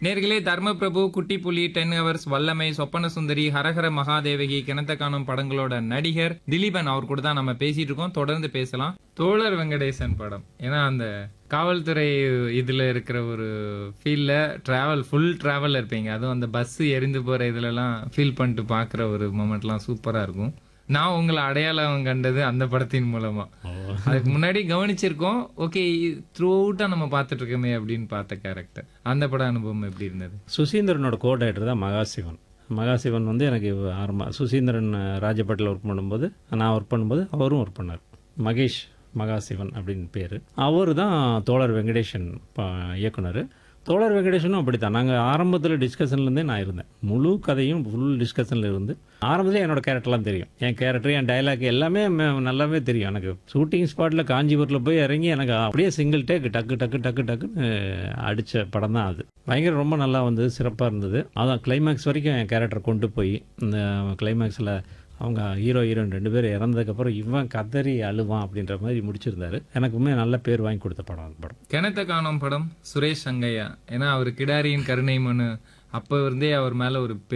நேர்களே தர்மபிரபு குட்டி புலி டென் ஹவர்ஸ் வல்லமை சொப்பன சுந்தரி ஹரஹர மகாதேவகி கிணத்த காணும் படங்களோட நடிகர் திலீபன் அவர் கூட தான் நம்ம பேசிட்டு இருக்கோம் தொடர்ந்து பேசலாம் தோழர் வெங்கடேசன் படம் ஏன்னா அந்த காவல்துறை இதுல இருக்கிற ஒரு ஃபீல்ல டிராவல் ஃபுல் டிராவல் இருப்பீங்க அதுவும் அந்த பஸ் எரிந்து போற இதுலலாம் ஃபீல் பண்ணிட்டு பார்க்குற ஒரு மொமெண்ட்லாம் சூப்பரா இருக்கும் நான் உங்களை அடையாளம் கண்டது அந்த படத்தின் மூலமா அதுக்கு முன்னாடி கவனிச்சிருக்கோம் ஓகே த்ரூ அவுட்டா நம்ம பார்த்துட்டு இருக்கோமே அப்படின்னு பார்த்த கேரக்டர் அந்த பட அனுபவம் எப்படி இருந்தது சுசீந்திரனோட கோ டைரக்டர் தான் மகாசிவன் மகாசிவன் வந்து எனக்கு ஆரம்ப சுசீந்திரன் ராஜபட்டில் ஒர்க் பண்ணும்போது நான் ஒர்க் பண்ணும்போது அவரும் ஒர்க் பண்ணார் மகேஷ் மகாசிவன் அப்படின்னு பேர் அவர் தான் தோழர் வெங்கடேஷன் ப- இயக்குனர் தோழர் வெங்கடேஷனும் அப்படி தான் நாங்கள் ஆரம்பத்தில் டிஸ்கஷன்லேருந்தே நான் இருந்தேன் முழு கதையும் ஃபுல் டிஸ்கஷனில் இருந்து ஆரம்பத்தில் என்னோட கேரக்டர்லாம் தெரியும் என் கேரக்டர் என் டைலாக் எல்லாமே ம- நல்லாவே தெரியும் எனக்கு ஷூட்டிங் ஸ்பாட்டில் காஞ்சிபுரத்தில் போய் இறங்கி எனக்கு அப்படியே சிங்கிள் டேக் டக்கு டக்கு டக்கு டக்குன்னு அடித்த படம் தான் அது பயங்கர ரொம்ப நல்லா வந்தது சிறப்பாக இருந்தது அதான் கிளைமேக்ஸ் வரைக்கும் என் கேரக்டர் கொண்டு போய் இந்த கிளைமேக்ஸில் அவங்க ஹீரோ ஹீரோயின் ரெண்டு பேரும் இறந்ததுக்கப்புறம் இவன் கதறி அழுவான் அப்படின்ற மாதிரி முடிச்சிருந்தாரு எனக்குமே நல்ல பேர் வாங்கி கொடுத்த படம் அந்த படம் கிணத்த காணும் படம் சுரேஷ் சங்கையா ஏன்னா அவர் கிடாரியின் கருணை மனு அப்ப இருந்தே அவர் மேல ஒரு